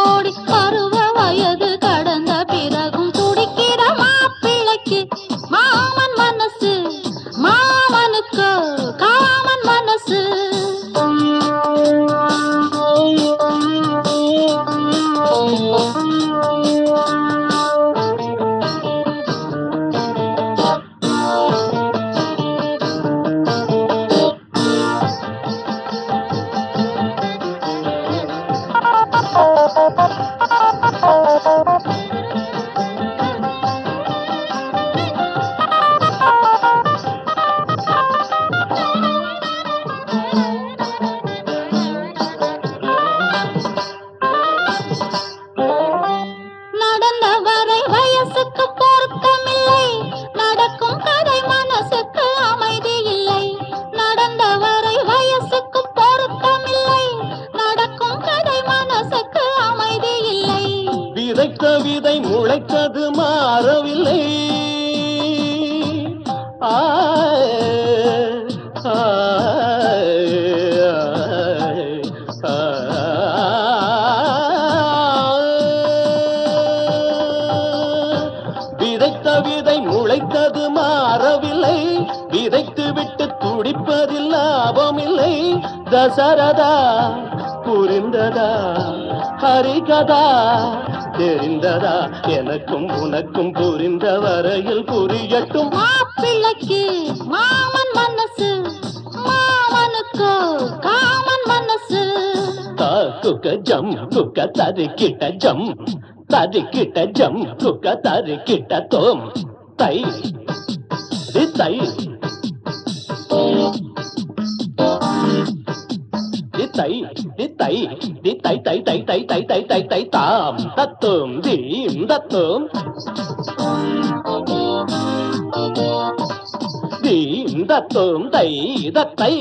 கோடி பருவ வயது கடந்த பிறகும் துடிக்கிற மாப்பிள்ளைக்கு மாமன் மனசு மாமனுக்கு காமன் மனசு நடந்த வரை வயசுக்கு பொருத்தமில்லை நடக்கும் கதை மனசுக்கு அமைதி இல்லை நடந்த வரை வயசுக்கு பொருத்தமில்லை நடக்கும் கதை மனசுக்கு அமைதி இல்லை விதைத்த விதை முளைத்தது மாறவில்லை ஆய், ஆய், ஆய், ஆய். விதைத்த விதை முளைத்தது மாறவில்லை விதைத்து விட்டு துடிப்பதில் லாபமில்லை தசரதா புரிந்ததா ஹரிகதா தெரிந்ததா எனக்கும் உனக்கும் புரிந்த வரையில் புரியட்டும் மாப்பிள்ளைக்கு மாமன் மனசு மாமனுக்கு காமன் மனசு ತಾ ಕುಕ ಜಂ ಕುಕ ತರಿಕಿಟ ಜಂ ತರಿಕಿಟ ಜಂ ಕುಕ ತರಿಕಿಟ ತೋಂ ತೈ ದಿ ತೈ ದಿ ತೈ ದಿ ತೈ ದಿ ತೈ ತೈ ತೈ ತೈ ತೈ ತೈ ತೈ ತೈ ತಾಂ ತತ್ತೋಂ ದೀಂ ದತ್ತೋಂ ದೀಂ ದತ್ತೋಂ ತೈ ದತ್ತೈ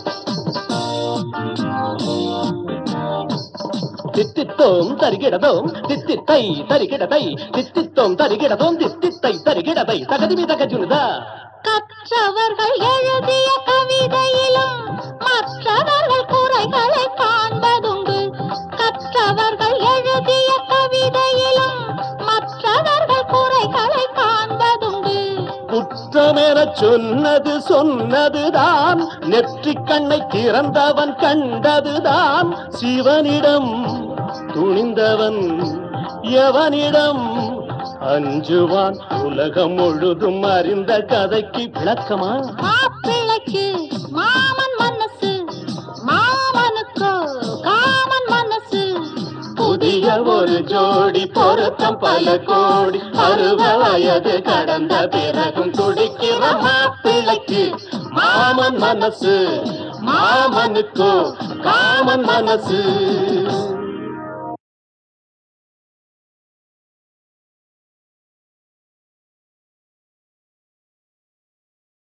தித்தித்தோம் தருகிடதோம் தித்தித்தை தருகிடதை தித்தித்தோம் தருகிடதோம் தித்தித்தை தருகிடதை தகதிமி தகஜுனுதா கற்றவர்கள் எழுதிய கவிதையிலும் மற்றவர்கள் குறைகளை காண்பதுண்டு கற்றவர்கள் எழுதிய கவிதையிலும் மற்றவர்கள் குறைகளை காண்பதுண்டு குற்றமென சொன்னது சொன்னதுதான் நெற்றிக் கண்ணை திறந்தவன் கண்டதுதான் சிவனிடம் துணிந்தவன் எவனிடம் அஞ்சுவான் உலகம் முழுதும் அறிந்த கதைக்கு விளக்கமா மாப்பிள்ளைக்கு மாமன் மனசு மாமனுக்கு காமன் மனசு புதிய ஒரு ஜோடி பொருத்தம் பல கோடி அறுப வயது கடந்த பிறகும் துடிக்கிற மாப்பிள்ளைக்கு மாமன் மனசு மாமனுக்கோ காமன் மனசு